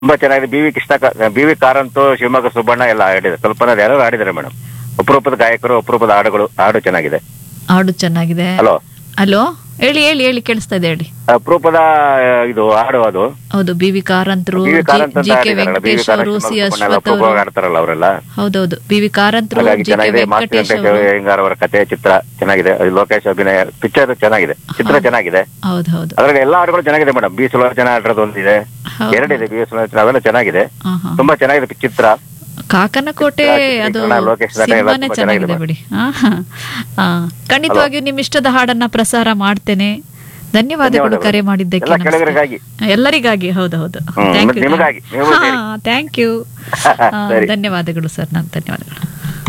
ತುಂಬಾ ಚೆನ್ನಾಗಿದೆ B V Krishna B V Karanth Shivamogga Subbanna ಎಲ್ಲ ಹಾಡಿದ್ದಾರೆ ಸ್ವಲ್ಪ ಎಲ್ಲರೂ ಹಾಡಿದ್ದಾರೆ ಮೇಡಮ್ ಅಪರೂಪದ ಗಾಯಕರು ಅಪರೂಪದ ಹಾಡುಗಳು ಹಾಡು ಚೆನ್ನಾಗಿದೆ ಹಾಡು ಚೆನ್ನಾಗಿದೆ ಹಲೋ ಹಲೋ ಹೇಳಿ ಹೇಳಿ ಹೇಳಿ ಕೇಳಿಸ್ತಾ ಇದೆ ಹೇಳಿ ಅಪರೂಪದ ಆ, ಇದು ಹಾಡು ಅದು ಹೌದು ಬಿ ವಿ ಕಾರಂತರು ಬಿ ವಿ ಕಾರಂತ್ ಅಂತ ಜಿ ಕೆ ಹಾಡಿದಾರಲ್ಲ ಬಿ ವಿ ವೆಂಕಟೇಶ್ ಅವರು ಸಿ ಅಶ್ವಥ್ ಅವರು ಅಪರೂಪವಾಗಿ ಹಾಡ್ತಾರಲ್ಲ ಅವರೆಲ್ಲ ಹೌದೌದು ಬಿ ವಿ ಕಾರಂತರು ಹಾಗಾಗಿ ಜಿ ಕೆ ಚೆನ್ನಾಗಿದೆ ಮಾಸ್ತಿ ವೆಂಕಟೇಶ್ ವೆಂಕಟೇಶ ಅವರು ಅಯ್ಯಂಗಾರ್ ಅವರ ಕತೆ ಚಿತ್ರ ಚೆನ್ನಾಗಿದೆ ಅದು ಲೋಕೇಶ್ ಅಭಿನಯ ಪಿಕ್ಚರ್ ಚೆನ್ನಾಗಿದೆ ಚಿತ್ರ ಚೆನ್ನಾಗಿದೆ ಹೌದು ಹೌದು ಅದ್ರಲ್ಲಿ ಎಲ್ಲಾ ಹಾಡುಗಳು ಚೆನ್ನಾಗಿದೆ ಮೇಡಮ್ ಬಿ ಸುಲೋಚನ ಹಾಡಿರೋದು ಒಂದಿದೆ ಹೌದು. ಎರಡಿದೆ ಬಿ ಸುಲೋಚನ ಅವೆಲ್ಲ ಚೆನ್ನಾಗಿದೆ ಹಾ, ಹಾ. ತುಂಬಾ ಚೆನ್ನಾಗಿದೆ ಚಿತ್ರ ಕಾಕನಕೋಟೆ ಚಿತ್ರ, ಅದು ಚಿತ್ರೀಕರಣ, ಲೋಕೇಶ್ ನಟ ಎಲ್ಲ ಸಿನಿಮಾನೇ ತುಂಬಾ ಚೆನ್ನಾಗಿದೆ ಚೆನ್ನಾಗಿದೆ ಬಿಡಿ ಹಾ, ಹಾ. ಹಾ. ಖಂಡಿತವಾಗಿಯೂ ನಿಮ್ಮ ಇಷ್ಟದ ಹಾಡನ್ನ ಪ್ರಸಾರ ಮಾಡ್ತೇನೆ ಧನ್ಯವಾದಗಳು ಧನ್ಯವಾದಗಳು. ಕರೆ ಮಾಡಿದ್ದಕ್ಕೆ ಎಲ್ಲ ನಮಸ್ತೆ. ಕೆಳಗರಿಗಾಗಿ. ಎಲ್ಲರಿಗಾಗಿ ಹೌದು ಹೌದು ಹ್ಮ್, ಥ್ಯಾಂಕ್ ಮತ್ತೆ ಯು ನಿಮಗಾಗಿ, ನೀವು ಸೇರಿ. ಥ್ಯಾಂಕ್ ಯು ಸರಿ. ಧನ್ಯವಾದಗಳು ಸರ್ ನಾನು ಧನ್ಯವಾದಗಳು